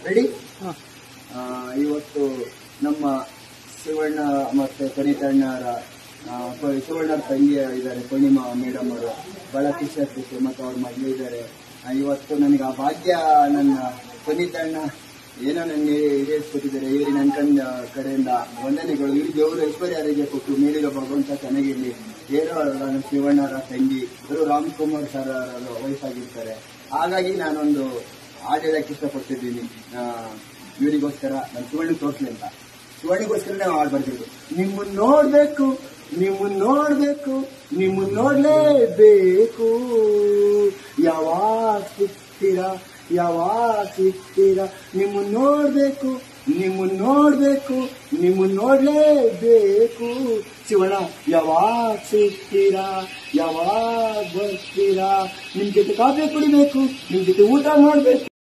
Ready ಹಾ. ಇವತ್ತು ನಮ್ಮ ಶಿವಣ್ಣ ಮತ್ತೆ ಪುನೀತಣ್ಣರ ಆ, ಪ- ಶಿವಣ್ಣರ ತಂಗಿ ಇದ್ದಾರೆ ಪೂರ್ಣಿಮಾ ಮೇಡಮ್ ಅವರು ಬಹಳ ಖುಷಿ ಆಗ್ತಿತ್ತು ಮತ್ತು ಅವ್ರ ಮಗಳು ಇದ್ದಾರೆ ಆ, ಇವತ್ತು ನನಗೆ ಆ ಭಾಗ್ಯ ನನ್ನ ಪುನೀತಣ್ಣ ಏನೋ ನನಗೆ ಈಡೇರಿಸ್ಕೊಟ್ಟಿದ್ದಾರೆ ಇವ್ರಿಗೆ ನನ್ನ ಕಂಡ ಕಡೆಯಿಂದ ವಂದನೆಗಳು ಇವ್ರಿಗೆ ದೇವರು ಐಶ್ವರ್ಯ ಆರೋಗ್ಯ ಕೊಟ್ಟು ಮೇಲಿರೋ ಭಗವಂತ ಚೆನ್ನಾಗಿರ್ಲಿ ಏನೋ ನನ್ನ ಶಿವಣ್ಣರ ತಂಗಿ ಇವರು ರಾಮ್ಕುಮಾರ್ ಸರ್ ಅವರ ವಯಸ್ಸಾಗಿರ್ತಾರೆ ಹಾಗಾಗಿ ನಾನೊಂದು ಹಾಡು ಹೇಳಕ್ಕೆ ಇಷ್ಟಪಡ್ತಿದ್ದೀನಿ ಆ, ಇವರಿಗೋಸ್ಕರ ನಾನು ಶಿವಣ್ಣ ತೋರ್ಸ್ಲಿ ಅಂತ ಶಿವಣ್ಣಿಗೋಸ್ಕರ ನಾವು ಹಾಡು ಬರ್ತಿದ್ದು ನಿಮ್ಮನ್ನ ನೋಡ್ಬೇಕು ನಿಮ್ಮನ್ನ ನೋಡ್ಬೇಕು ನಿಮ್ಮನ್ನ ನೋಡ್ಲೇಬೇಕು ಯಾವಾಗ ಸಿಗ್ತೀರಾ ಯಾವಾಗ ಸಿಗ್ತೀರಾ ನಿಮ್ಮನ್ನ ನೋಡ್ಬೇಕು ನಿಮ್ಮನ್ನ ನೋಡ್ಬೇಕು ನಿಮ್ಮನ್ನ ನೋಡ್ಲೇಬೇಕು ಶಿವಣ್ಣ ಯಾವಾಗ ಸಿಗ್ತೀರಾ ಯಾವಾಗ ಬರ್ತೀರಾ ನಿಮ್ ಜೊತೆ ಕಾಫಿ ಕುಡಿಬೇಕು ನಿಮ್ ಜೊತೆ ಊಟ ಮಾಡ್ಬೇಕು